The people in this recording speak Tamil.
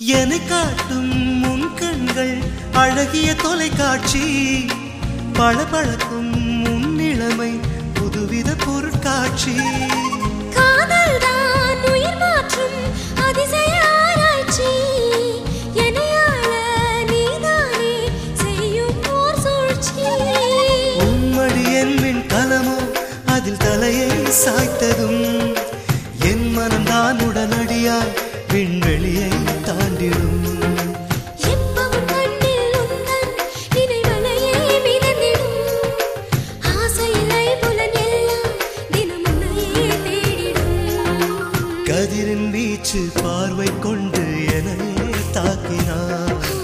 என்னை காட்டும் உன் கண்கள் அழகிய தொலைக்காட்சி பளபளக்கும் உன் இளமை புதுவித பொருட்காட்சி காதல்தான் உயிர் மாற்றும் அதிசய ஆராய்ச்சி என்னையாள நீதானே செய்யும் ஓர் சூழ்ச்சி உம்மடி என் மின் கலமோ அதில் தலையை சாய்த்ததும் என் மனம்தான் உடனடியாய் விண்வெளியை தாண்டிடும் எப்பவும் கண்ணில் உந்தன் நினைவலையே மிதந்திடும் ஆசையிலை புலன் எல்லாம் தினம் உன்னையே தேடிடும் கதிரின் வீச்சு பார்வை கொண்டு என்னையே தாக்கினார்